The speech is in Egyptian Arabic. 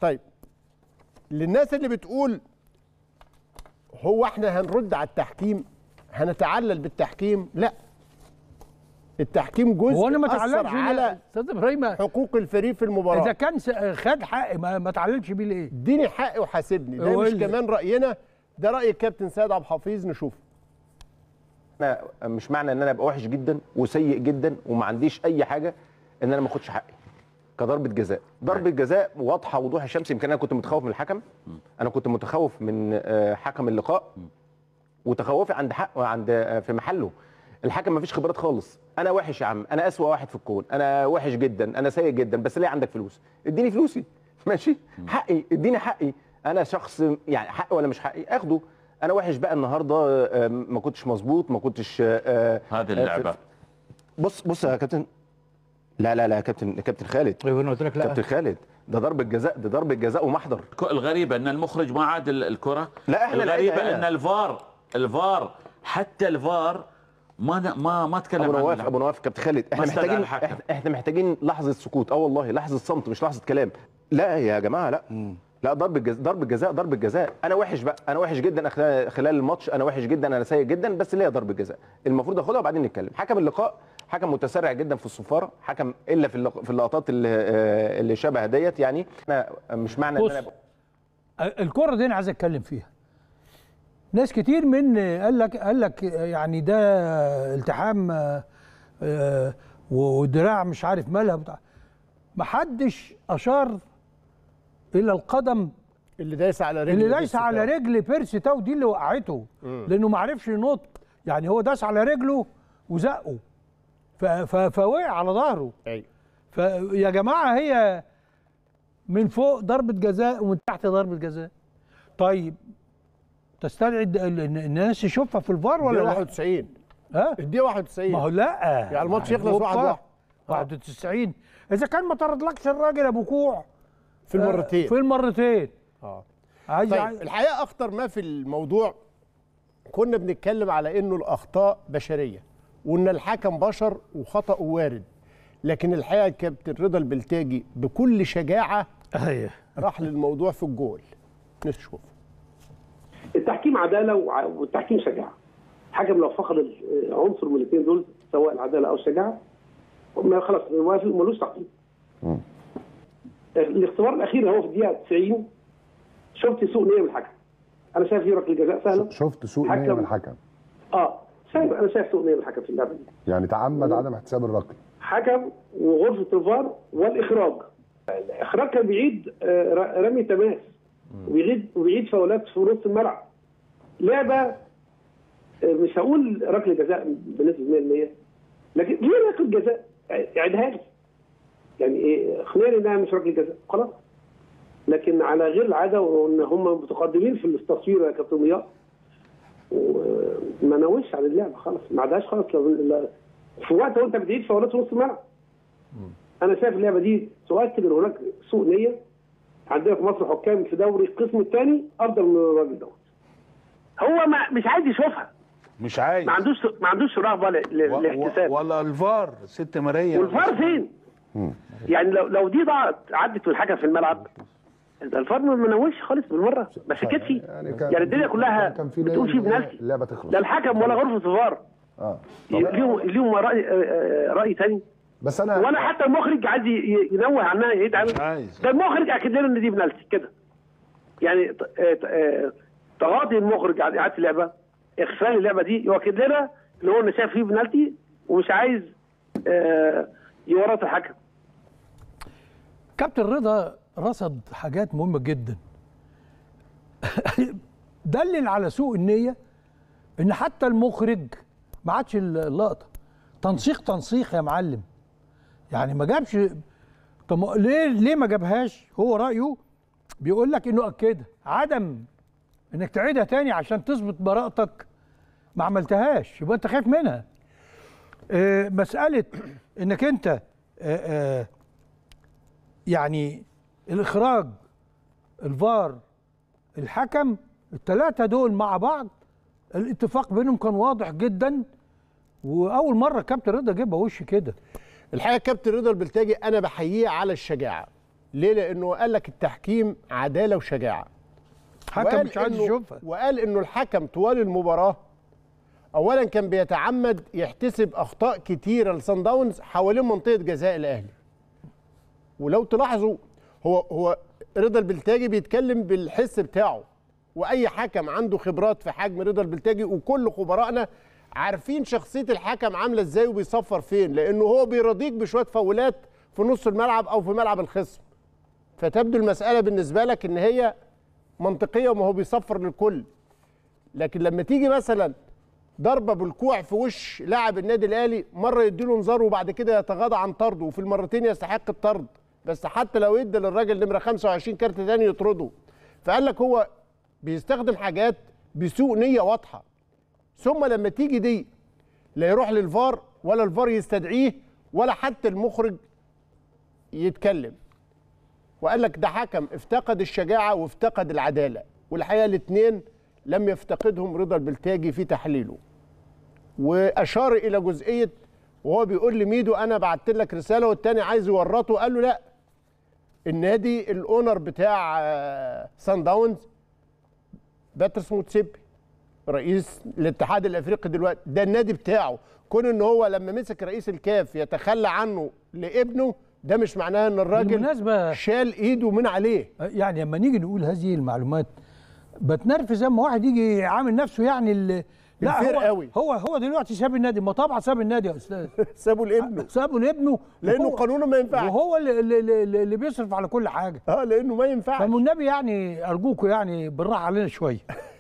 طيب للناس اللي بتقول هو احنا هنرد على التحكيم هنتعلل بالتحكيم لا التحكيم جزء هو انا ما أثر اتعلمش على على استاذ ابراهيم حقوق الفريق في المباراه اذا كان س- خد حقي ما, ما اتعلمش بيه ليه؟ اديني حقي وحاسبني ده هو مش اللي- كمان راينا ده راي الكابتن سيد عبد الحفيظ نشوفه انا مش معنى ان انا ابقى وحش جدا وسيء جدا وما عنديش اي حاجه ان انا ما اخدش حقي كضربه جزاء ضربه جزاء واضحه وضوح الشمس يمكن انا كنت متخوف من الحكم انا كنت متخوف من آه، حكم اللقاء وتخوفي عند حق عند آه، في محله الحكم ما فيش خبرات خالص انا وحش يا عم انا اسوا واحد في الكون انا وحش جدا انا سيء جدا بس ليه عندك فلوس اديني فلوسي ماشي حقي اديني حقي انا شخص يعني حقي ولا مش حقي اخده انا وحش بقى النهارده آه، ما كنتش مظبوط ما كنتش آه، هذه آه، اللعبه بص بص يا كابتن لا لا لا يا كابتن كابتن خالد ايوه انا قلت لك كابتن خالد ده ضربه جزاء ده ضربه جزاء ومحضر الك- الغريبه ان المخرج ما عاد ال- الكره لا، إحنا الغريبه لعبنا هنا. ان الفار الفار حتى الفار ما ن- ما ما تكلم ابو عن نواف اللعبة. ابو نواف كابتن خالد احنا ما استدعى محتاجين الحكم. احنا, احنا محتاجين لحظه سكوت اه والله لحظه صمت مش لحظه كلام لا يا جماعه لا لا ضرب الجزاء ضرب الجزاء ضرب الجزاء انا وحش بقى انا وحش جدا أخلا- خلال الماتش انا وحش جدا انا سيء جدا بس ليا ضرب الجزاء المفروض اخدها وبعدين نتكلم حكم اللقاء حكم متسرع جدا في الصفاره حكم الا في اللق- في اللقطات اللي آه، اللي شبه ديت يعني انا مش معنى ان بص انا الكرة دي انا عايز اتكلم فيها ناس كتير من قال لك قال لك يعني ده التحام آه، آه، ودراع مش عارف مالها بتاع ما حدش اشار الى القدم اللي دايس على رجل اللي دايس بيرسي على تاو. رجل بيرسي تاو دي اللي وقعته لانه ما عرفش ينط يعني هو داس على رجله وزقه ف- ف- فوقع على ظهره أيوة. فيا جماعه هي من فوق ضربه جزاء ومن تحت ضربه جزاء طيب تستدعي الد- ال- إن الناس تشوفها في الفار ولا الدقيقة لا 91 ها الدقيقة 91 ما هو لا يعني الماتش يخلص واحد واحد. 91 اذا كان ما طردلكش الراجل ابو كوع في المرتين في المرتين اه عايز طيب عايز- الحقيقه اخطر ما في الموضوع كنا بنتكلم على انه الاخطاء بشريه وان الحكم بشر وخطأه وارد لكن الحقيقه كابتن رضا البلتاجي بكل شجاعه ايوه راح للموضوع في الجول نشوف التحكيم عداله وع- والتحكيم شجاعه الحكم لو فقد ال- عنصر من الاثنين دول سواء العداله او الشجاعه ما خلاص ما في- ملوش تحكيم الاختبار الاخير هو في الدقيقه 90 شفت سوء نيه من الحكم انا شايف فيه ركله جزاء سهله شفت سوء نيه حكم. من الحكم اه شايف انا شايف سوء نيه من الحكم في اللعبه دي يعني تعمد عدم احتساب الركله حكم وغرفه الفار والاخراج الاخراج كان بيعيد آه، ر- رمي تماس وبيعيد وبيعيد فاولات في نص الملعب لعبه آه، مش هقول ركله جزاء بنسبه 100% لكن ليه ركله جزاء؟ اعيدها لي يعني ايه اقنعني انها مش ركله جزاء خلاص لكن على غير العاده وان هم متقدمين في التصوير يا كابتن ضياء وما ناويش على اللعبه خلاص ما عدهاش خلاص لو- لا- في وقت وانت بتعيد فاولات في نص الملعب انا شايف اللعبه دي تؤكد ان هناك سوء نيه عندنا في مصر حكام في دوري القسم الثاني افضل من الراجل دوت هو ما مش عايز يشوفها مش عايز ما عندوش ما عندوش رغبه ل- ل- و- للاحتساب و- ولا الفار ست ماريا والفار فين؟ يعني لو لو دي ضاعت عدت والحكم في الملعب الفار ما منوش خالص بالمره ما سكتش يعني كان- يعني الدنيا كلها كان في بتقول فيه نية إن هي بنفسي اللعبه تخلص لا الحكم ولا غرفه الفار اه ليهم ليهم راي آه، آه، راي ثاني بس انا ولا حتى المخرج عايز ي- ي- ينوه عنها يعيد مش عنها عايز ده المخرج اكد لنا ان دي بنالتي كده يعني ت- آه، ت- آه، تغاضي المخرج عن اعاده اللعبه اغفال اللعبه دي يؤكد لنا ان هو إن شايف فيه بنالتي ومش عايز آه، يورط الحكم كابتن رضا رصد حاجات مهمه جدا دلل على سوء النيه ان حتى المخرج ما عادش اللقطه تنسيق تنسيق يا معلم يعني ما جابش طب ما- ليه ليه ما جابهاش هو رايه بيقول لك انه اكدها عدم انك تعيدها تاني عشان تثبت براءتك ما عملتهاش يبقى انت خايف منها آه، مساله انك انت آه، آه، يعني الاخراج الفار الحكم الثلاثه دول مع بعض الاتفاق بينهم كان واضح جدا واول مره كابتن رضا جابها وش كده الحقيقه كابتن رضا البلتاجي انا بحييه على الشجاعه ليه لانه قال لك التحكيم عداله وشجاعه حكم وقال مش عايز إنه- يشوفها وقال انه الحكم طوال المباراه اولا كان بيتعمد يحتسب اخطاء كتيره لصن داونز حوالين منطقه جزاء الاهلي ولو تلاحظوا هو هو رضا البلتاجي بيتكلم بالحس بتاعه واي حكم عنده خبرات في حجم رضا البلتاجي وكل خبرائنا عارفين شخصيه الحكم عامله ازاي وبيصفر فين لانه هو بيرضيك بشويه فاولات في نص الملعب او في ملعب الخصم فتبدو المساله بالنسبه لك ان هي منطقيه وما هو بيصفر للكل لكن لما تيجي مثلا ضربه بالكوع في وش لاعب النادي الاهلي مره يديله انذار وبعد كده يتغاضى عن طرده وفي المرتين يستحق الطرد بس حتى لو ادى للراجل نمره 25 كارت تاني يطرده فقال لك هو بيستخدم حاجات بسوء نيه واضحه ثم لما تيجي دي لا يروح للفار ولا الفار يستدعيه ولا حتى المخرج يتكلم وقال لك ده حكم افتقد الشجاعه وافتقد العداله والحقيقه الاثنين لم يفتقدهم رضا البلتاجي في تحليله واشار الى جزئيه وهو بيقول لميدو انا بعت لك رساله والتاني عايز يورطه قال له لا النادي الاونر بتاع آه، سان داونز باترس موتسيبي رئيس الاتحاد الافريقي دلوقتي ده النادي بتاعه كون ان هو لما مسك رئيس الكاف يتخلى عنه لابنه ده مش معناه ان الراجل بالمناسبة شال ايده من عليه يعني لما نيجي نقول هذه المعلومات بتنرفز لما واحد يجي عامل نفسه يعني ال- لا الفير هو قوي. هو هو دلوقتي ساب النادي ما طبعا ساب النادي يا استاذ سابه لابنه سابه لابنه لانه وهو- قانونه ما ينفعش وهو اللي, اللي, اللي اللي بيصرف على كل حاجه اه لانه ما ينفعش فالنبي يعني ارجوكوا يعني بالراحه علينا شويه